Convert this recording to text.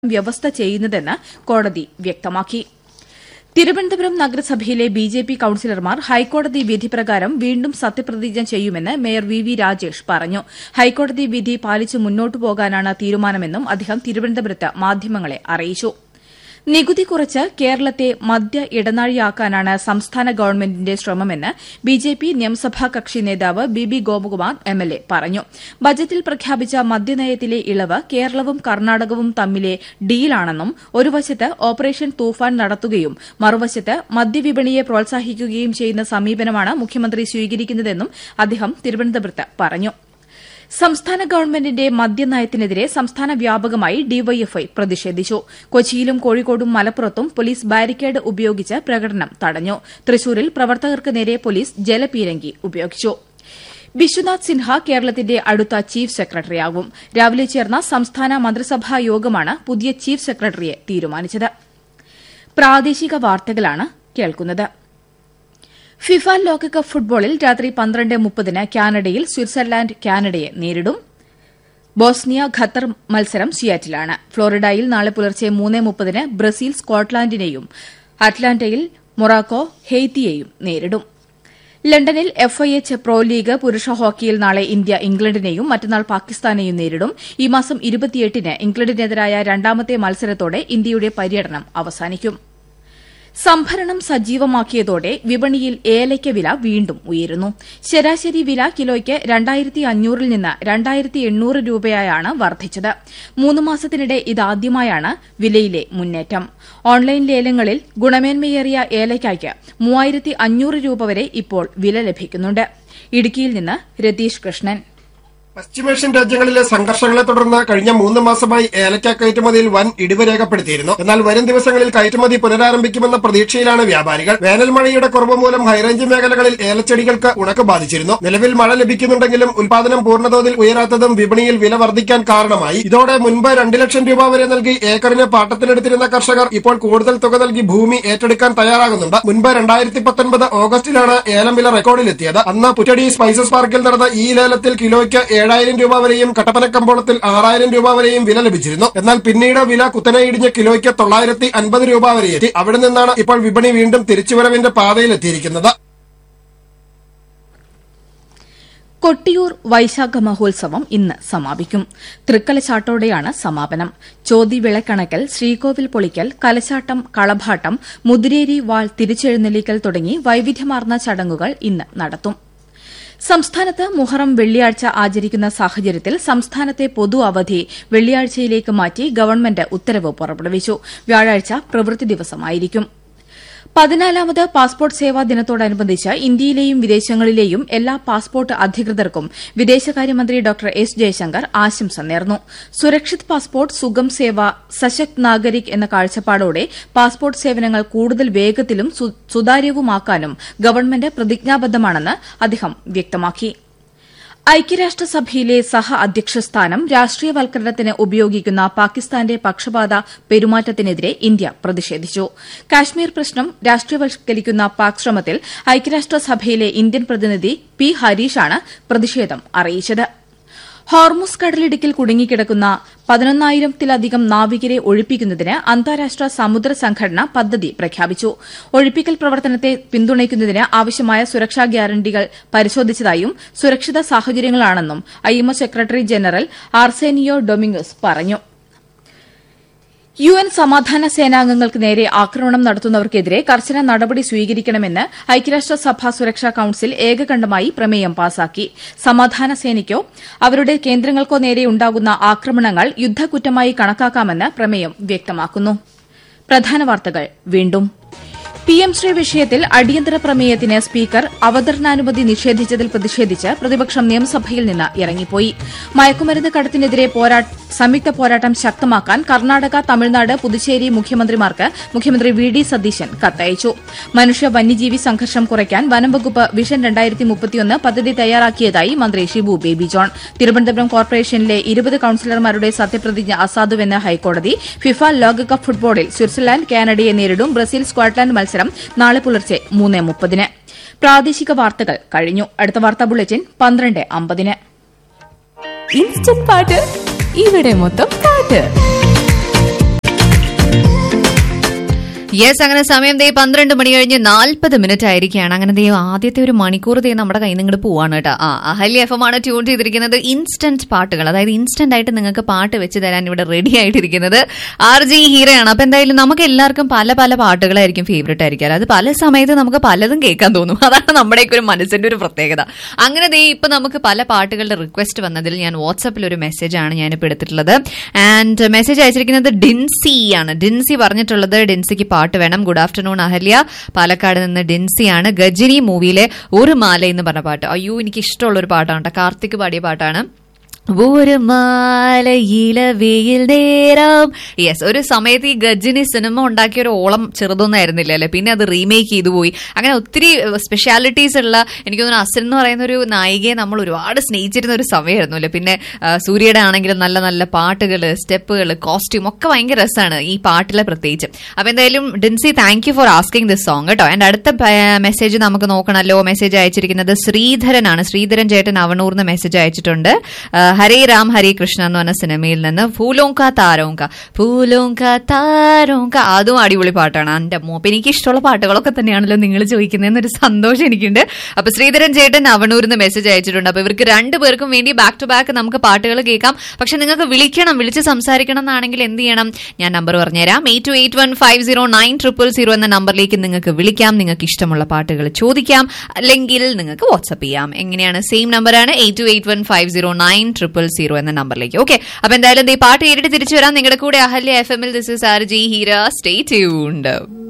വ്യവസ്ഥ ചെയ്യുന്നതെന്ന് കോടതി വ്യക്തമാക്കി തിരുവനന്തപുരം നഗരസഭയിലെ ബി ജെ പി കൌൺസിലർമാർ ഹൈക്കോടതി വിധി പ്രകാരം വീണ്ടും സത്യപ്രതിജ്ഞ ചെയ്യുമെന്ന് മേയർ വി വി രാജേഷ് പറഞ്ഞു ഹൈക്കോടതി വിധി പാലിച്ച് മുന്നോട്ടു പോകാനാണ് തീരുമാനമെന്നും അദ്ദേഹം തിരുവനന്തപുരത്ത് മാധ്യമങ്ങളെ അറിയിച്ചു നികുതി കുറച്ച് കേരളത്തെ മദ്യ ഇടനാഴിയാക്കാനാണ് സംസ്ഥാന ഗവൺമെന്റിന്റെ ശ്രമമെന്ന് ബി ജെ പി നിയമസഭാ കക്ഷി നേതാവ് B B Gopakumar M L A പറഞ്ഞു ബജറ്റിൽ പ്രഖ്യാപിച്ച മദ്യനയത്തിലെ ഇളവ് കേരളവും കർണാടകവും തമ്മിലെ ഡീലാണെന്നും ഒരു വശത്ത് ഓപ്പറേഷൻ തൂഫാൻ നടത്തുകയും മറുവശത്ത് മദ്യവിപണിയെ പ്രോത്സാഹിപ്പിക്കുകയും ചെയ്യുന്ന സമീപനമാണ് മുഖ്യമന്ത്രി സ്വീകരിക്കുന്നതെന്നും അദ്ദേഹം തിരുവനന്തപുരത്ത് പറഞ്ഞു സംസ്ഥാന ഗവൺമെന്റിന്റെ മദ്യനയത്തിനെതിരെ സംസ്ഥാന വ്യാപകമായി ഡിവൈഎഫ്ഐ പ്രതിഷേധിച്ചു കൊച്ചിയിലും കോഴിക്കോടും മലപ്പുറത്തും പോലീസ് ബാരിക്കേഡ് ഉപയോഗിച്ച് പ്രകടനം തടഞ്ഞു തൃശൂരിൽ പ്രവർത്തകർക്ക് നേരെ പോലീസ് ജലപീരങ്കി ഉപയോഗിച്ചു ബിശ്വനാഥ് സിൻഹ കേരളത്തിന്റെ അടുത്ത ചീഫ് സെക്രട്ടറിയാകും രാവിലെ ചേർന്ന സംസ്ഥാന മന്ത്രിസഭാ യോഗമാണ് പുതിയ ചീഫ് സെക്രട്ടറിയെ തീരുമാനിച്ചത് പ്രാദേശിക വാർത്തകളാണ് കേൾക്കുന്നത് ഫിഫ ലോകകപ്പ് ഫുട്ബോളിൽ രാത്രി പന്ത്രണ്ട് മുപ്പതിന് കാനഡയിൽ സ്വിറ്റ്സർലാൻഡ് കാനഡയെ നേരിടും ബോസ്നിയ ഖത്തർ മത്സരം സിയാറ്റിലാണ് ഫ്ളോറിഡയിൽ നാളെ പുലർച്ചെ മൂന്ന് മുപ്പതിന് ബ്രസീൽ സ്കോട്ട്ലാൻഡിനെയും അറ്റ്ലാന്റയിൽ മൊറാക്കോ ഹെയ്ത്തിയെയും നേരിടും ലണ്ടനിൽ എഫ്ഐഎച്ച് പ്രോ ലീഗ് പുരുഷ ഹോക്കിയിൽ നാളെ ഇന്ത്യ ഇംഗ്ലണ്ടിനെയും മറ്റന്നാൾ പാകിസ്ഥാനെയും നേരിടും ഈ മാസം ഇരുപത്തിയെട്ടിന് ഇംഗ്ലണ്ടിനെതിരായ രണ്ടാമത്തെ മത്സരത്തോടെ ഇന്ത്യയുടെ പര്യടനം അവസാനിക്കും സംഭരണം സജീവമാക്കിയതോടെ വിപണിയിൽ ഏലയ്ക്ക വില വീണ്ടും ഉയരുന്നു ശരാശരി വില കിലോയ്ക്ക് രണ്ടായിരത്തി അഞ്ഞൂറിൽ നിന്ന് രണ്ടായിരത്തി എണ്ണൂറ് രൂപയായാണ് വർദ്ധിച്ചത് മൂന്ന് മാസത്തിനിടെ ഇതാദ്യമായാണ് വിലയിലെ മുന്നേറ്റം ഓൺലൈൻ ലേലങ്ങളിൽ ഗുണമേന്മയേറിയ ഏലയ്ക്കായ്ക്ക് മൂവായിരത്തി അഞ്ഞൂറ് രൂപ വരെ ഇപ്പോൾ വില ലഭിക്കുന്നുണ്ട് ഇടുക്കിയിൽ നിന്ന് രതീഷ് കൃഷ്ണൻ പശ്ചിമേഷ്യൻ രാജ്യങ്ങളിലെ സംഘർഷങ്ങളെ തുടർന്ന് കഴിഞ്ഞ മൂന്ന് മാസമായി ഏലക്ക കയറ്റുമതിയിൽ വൻ ഇടിവ് രേഖപ്പെടുത്തിയിരുന്നു എന്നാൽ വരും ദിവസങ്ങളിൽ കയറ്റുമതി പുനരാരംഭിക്കുമെന്ന പ്രതീക്ഷയിലാണ് വ്യാപാരികൾ വേനൽ മഴയുടെ കുറവ് മൂലം ഹൈറേഞ്ച് മേഖലകളിൽ ഏലച്ചെടികൾക്ക് ഉണക്ക് ബാധിച്ചിരുന്നു നിലവിൽ മഴ ലഭിക്കുന്നുണ്ടെങ്കിലും ഉൽപാദനം പൂർണ്ണതോതിൽ ഉയരാത്തതും വിപണിയിൽ വില വർദ്ധിക്കാൻ കാരണമായി ഇതോടെ മുൻപ് രണ്ട് ലക്ഷം രൂപ വരെ നൽകി ഏക്കറിന് പാട്ടത്തിനെടുത്തിരുന്ന കർഷകർ ഇപ്പോൾ കൂടുതൽ തുക നൽകി ഭൂമി ഏറ്റെടുക്കാൻ തയ്യാറാകുന്നുണ്ട് മുൻപ് രണ്ടായിരത്തി പത്തൊൻപത് ഓഗസ്റ്റിലാണ് ഏലം വില റെക്കോർഡിലെത്തിയത് അന്ന് പുറ്റടി സ്പൈസസ് പാർക്കിൽ നടന്ന ഈ ലേലത്തിൽ കിലോയ്ക്ക് ഏഴായിരം രൂപ വരെയും കട്ടപ്പനക്കമ്പോളത്തിൽ ആറായിരം രൂപ വരെയും വില ലഭിച്ചിരുന്നു എന്നാൽ പിന്നീട് വില കുത്തനെ ഇടിഞ്ഞ് കിലോയ്ക്ക് തൊള്ളായിരത്തി അൻപത് രൂപ വരെ എത്തി അവിടെ നിന്നാണ് ഇപ്പോൾ വിപണി വീണ്ടും തിരിച്ചുവരവിന്റെ പാതയിലെത്തിയിരിക്കുന്നത് കൊട്ടിയൂർ വൈശാഖ മഹോത്സവം ഇന്ന് സമാപിക്കും തൃക്കലശാട്ടോടെയാണ് സമാപനം ചോതിവിളക്കണക്കൽ ശ്രീകോവിൽ പൊളിക്കൽ കലശാട്ടം കളഭാട്ടം മുതിരേരി വാൾ തിരിച്ചെഴുന്നള്ളിക്കൽ തുടങ്ങി വൈവിധ്യമാർന്ന ചടങ്ങുകൾ ഇന്ന് നടത്തും സംസ്ഥാനത്ത് മുഹറം വെള്ളിയാഴ്ച ആചരിക്കുന്ന സാഹചര്യത്തിൽ സംസ്ഥാനത്തെ പൊതു അവധി വെള്ളിയാഴ്ചയിലേക്ക് മാറ്റി ഗവൺമെന്റ് ഉത്തരവ് പുറപ്പെടുവിച്ചു വ്യാഴാഴ്ച പ്രവൃത്തി ദിവസമായിരിക്കും പതിനാലാമത് പാസ്പോർട്ട് സേവാ ദിനത്തോടനുബന്ധിച്ച് ഇന്ത്യയിലെയും വിദേശങ്ങളിലെയും എല്ലാ പാസ്പോർട്ട് അധികൃതർക്കും വിദേശകാര്യമന്ത്രി ഡോക്ടർ എസ് ജയശങ്കർ ആശംസ നേർന്നു സുരക്ഷിത് പാസ്പോർട്ട് സുഗം സേവ സശക്ത് നാഗരിക് എന്ന കാഴ്ചപ്പാടോടെ പാസ്പോർട്ട് സേവനങ്ങൾ കൂടുതൽ വേഗത്തിലും സുതാര്യവുമാക്കാനും ഗവൺമെന്റ് പ്രതിജ്ഞാബദ്ധമാണെന്ന് അദ്ദേഹം വ്യക്തമാക്കി ഐക്യരാഷ്ട്രസഭയിലെ സഹ അധ്യക്ഷ സ്ഥാനം രാഷ്ട്രീയവൽക്കരണത്തിന് ഉപയോഗിക്കുന്ന പാകിസ്ഥാന്റെ പക്ഷപാത പെരുമാറ്റത്തിനെതിരെ ഇന്ത്യ പ്രതിഷേധിച്ചു കാശ്മീർ പ്രശ്നം രാഷ്ട്രീയവൽക്കരിക്കുന്ന പാക് ശ്രമത്തിൽ ഐക്യരാഷ്ട്രസഭയിലെ ഇന്ത്യൻ പ്രതിനിധി പി ഹരീഷാണ് പ്രതിഷേധം അറിയിച്ചത് ഹോർമുസ് കടലിടുക്കിൽ കുടുങ്ങിക്കിടക്കുന്ന പതിനൊന്നായിരത്തിലധികം നാവികരെ ഒഴിപ്പിക്കുന്നതിന് അന്താരാഷ്ട്ര സമുദ്ര സംഘടന പദ്ധതി പ്രഖ്യാപിച്ചു ഒഴിപ്പിക്കൽ പ്രവർത്തനത്തെ പിന്തുണയ്ക്കുന്നതിന് ആവശ്യമായ സുരക്ഷാ ഗ്യാരണ്ടികൾ പരിശോധിച്ചതായും സുരക്ഷിത സാഹചര്യങ്ങളാണെന്നും IMO secretary general Arsenio Dominguez പറഞ്ഞു യു എൻ സമാധാന സേനാംഗങ്ങൾക്ക് നേരെ ആക്രമണം നടത്തുന്നവർക്കെതിരെ കർശന നടപടി സ്വീകരിക്കണമെന്ന് ഐക്യരാഷ്ട്രസഭ സുരക്ഷാ കൌൺസിൽ ഏകകണ്ഠമായി പ്രമേയം പാസാക്കി സമാധാന സേനയ്ക്കോ അവരുടെ കേന്ദ്രങ്ങൾക്കോ നേരെയുണ്ടാകുന്ന ആക്രമണങ്ങൾ യുദ്ധക്കുറ്റമായി കണക്കാക്കാമെന്ന് പ്രമേയം വ്യക്തമാക്കുന്നു പ്രധാന വാർത്തകൾ വീണ്ടും പിഎം ശ്രീ വിഷയത്തിൽ അടിയന്തര പ്രമേയത്തിന് സ്പീക്കർ അവതരണാനുമതി നിഷേധിച്ചതിൽ പ്രതിഷേധിച്ച് പ്രതിപക്ഷം നിയമസഭയിൽ നിന്ന് ഇറങ്ങിപ്പോയി മയക്കുമരുന്ന് കടത്തിനെതിരെ സംയുക്ത പോരാട്ടം ശക്തമാക്കാൻ കർണാടക തമിഴ്നാട് പുതുച്ചേരി മുഖ്യമന്ത്രിമാർക്ക് മുഖ്യമന്ത്രി വി ഡി സതീശൻ കത്തയച്ചു മനുഷ്യ വന്യജീവി സംഘർഷം കുറയ്ക്കാൻ വനംവകുപ്പ് വിഷൻ പദ്ധതി തയ്യാറാക്കിയതായി മന്ത്രി ഷിബു ബേബി ജോൺ തിരുവനന്തപുരം കോർപ്പറേഷനിലെ ഇരുപത് കൌൺസിലർമാരുടെ സത്യപ്രതിജ്ഞ അസാധുവെന്ന് ഹൈക്കോടതി ഫിഫ ലോകകപ്പ് ഫുട്ബോളിൽ സ്വിറ്റ്സർലാൻഡ് കാനഡയെ നേരിടും ബ്രസീൽ സ്കോട്ട്ലാൻഡ് മത്സരം നാളെ പുലർച്ചെ മൂന്ന് മുപ്പതിന് പ്രാദേശിക വാർത്തകൾ കഴിഞ്ഞു അടുത്ത വാർത്താ ബുള്ളറ്റിൻ പന്ത്രണ്ട് അമ്പതിന് ഇൻസ്റ്റന്റ് പാട്ട് ഇവിടെ മൊത്തം പാട്ട് യെസ് അങ്ങനെ സമയം ദേ പന്ത്രണ്ട് മണി കഴിഞ്ഞ് നാൽപ്പത് മിനിറ്റ് ആയിരിക്കുകയാണ് അങ്ങനെ ദേ ആദ്യത്തെ ഒരു മണിക്കൂർ ദേ നമ്മുടെ കയ്യിൽ നിന്ന് ഇങ്ങോട്ട് പോവാണ് കേട്ടോ ആ അഹല്യ എഫ് എം ആണ് ട്യൂൺ ചെയ്തിരിക്കുന്നത് ഇൻസ്റ്റന്റ് പാട്ടുകൾ അതായത് ഇൻസ്റ്റന്റ് ആയിട്ട് നിങ്ങൾക്ക് പാട്ട് വെച്ച് തരാൻ ഇവിടെ റെഡി ആയിട്ടിരിക്കുന്നത് ആർ ജി ഹീറയാണ് അപ്പൊ എന്തായാലും നമുക്ക് എല്ലാവർക്കും പല പല പാട്ടുകളായിരിക്കും ഫേവറേറ്റ് ആയിരിക്കും അത് പല സമയത്ത് നമുക്ക് പലതും കേൾക്കാൻ തോന്നും അതാണ് നമ്മുടെയൊക്കെ ഒരു മനസ്സിന്റെ ഒരു പ്രത്യേകത അങ്ങനെ ദേ ഇപ്പൊ നമുക്ക് പല പാട്ടുകളുടെ റിക്വസ്റ്റ് വന്നതിൽ ഞാൻ വാട്സാപ്പിൽ ഒരു മെസ്സേജ് ആണ് ഞാനിപ്പോൾ എടുത്തിട്ടുള്ളത് ആൻഡ് മെസ്സേജ് അയച്ചിരിക്കുന്നത് ഡിൻസി ആണ് ഡിൻസി പറഞ്ഞിട്ടുള്ളത് ഡിൻസിക്ക് പാട്ട് വേണം ഗുഡ് ആഫ്റ്റർനൂൺ അഹല്യ പാലക്കാട് നിന്ന് ഡിൻസിയാണ് ഗജിനി മൂവിയിലെ ഒരു മാല എന്ന് പറഞ്ഞ പാട്ട് അയ്യോ എനിക്ക് ഇഷ്ടമുള്ള ഒരു പാട്ടാണ് കേട്ടോ കാർത്തിക് പാടിയ പാട്ടാണ് ഒരു മാലയില വെയിൽ നേരം യെസ് ഒരു സമയത്ത് ഈ ഗജിനി സിനിമ ഉണ്ടാക്കിയ ഒരു ഓളം ചെറുതൊന്നും ആയിരുന്നില്ല അല്ലെ പിന്നെ അത് റീമേക്ക് ചെയ്തു പോയി അങ്ങനെ ഒത്തിരി സ്പെഷ്യാലിറ്റീസ് ഉള്ള എനിക്ക് തോന്നുന്നു അസൽ എന്ന് പറയുന്ന ഒരു നായികയെ നമ്മൾ ഒരുപാട് സ്നേഹിച്ചിരുന്ന ഒരു സമയമായിരുന്നു അല്ലെ പിന്നെ ആ, സൂര്യയുടെ ആണെങ്കിലും നല്ല നല്ല പാട്ടുകൾ സ്റ്റെപ്പുകൾ കോസ്റ്റ്യൂം ഒക്കെ ഭയങ്കര രസമാണ് ഈ പാട്ടിലെ പ്രത്യേകിച്ച് അപ്പൊ എന്തായാലും Dincy thank you for asking this song കേട്ടോ എന്റെ അടുത്ത മെസ്സേജ് നമുക്ക് നോക്കണമല്ലോ മെസ്സേജ് അയച്ചിരിക്കുന്നത് ശ്രീധരനാണ് ശ്രീധരൻ ചേട്ടൻ അവണൂർന്ന് മെസ്സേജ് അയച്ചിട്ടുണ്ട് ആ, ഹരേ രാം ഹരേ കൃഷ്ണ എന്ന് പറഞ്ഞ സിനിമയിൽ നിന്ന് ഫൂലോങ്ക താരോങ്ക ഫൂലോങ്ക താരോങ്ക അതും അടിപൊളി പാട്ടാണ് എന്റെ അമ്മോ അപ്പൊ എനിക്ക് ഇഷ്ടമുള്ള പാട്ടുകളൊക്കെ തന്നെയാണല്ലോ നിങ്ങൾ ചോദിക്കുന്നതെന്നൊരു സന്തോഷം എനിക്കുണ്ട് അപ്പൊ ശ്രീധരൻ ചേട്ടൻ അവണൂരിന്ന് മെസ്സേജ് അയച്ചിട്ടുണ്ട് അപ്പൊ ഇവർക്ക് രണ്ടു പേർക്കും വേണ്ടി ബാക്ക് ടു ബാക്ക് നമുക്ക് പാട്ടുകൾ കേൾക്കാം പക്ഷെ നിങ്ങൾക്ക് വിളിക്കണം വിളിച്ച് സംസാരിക്കണം എന്നാണെങ്കിൽ എന്ത് ചെയ്യണം ഞാൻ നമ്പർ പറഞ്ഞുതരാം eight two eight one five zero nine triple zero എന്ന നമ്പറിലേക്ക് നിങ്ങൾക്ക് വിളിക്കാം നിങ്ങൾക്ക് ഇഷ്ടമുള്ള പാട്ടുകൾ ചോദിക്കാം അല്ലെങ്കിൽ നിങ്ങൾക്ക് വാട്സപ്പ് ചെയ്യാം എങ്ങനെയാണ് സെയിം നമ്പറാണ് eight two eight one five zero nine triple zero എന്ന നമ്പറിലേക്ക് ഓക്കെ അപ്പൊ എന്തായാലും ദേ പാട്ട് കേട്ടിട്ട് തിരിച്ചു വരാം നിങ്ങളുടെ കൂടെ അഹല്യ എഫ് എമ്മിൽ this is R G Heera stay tuned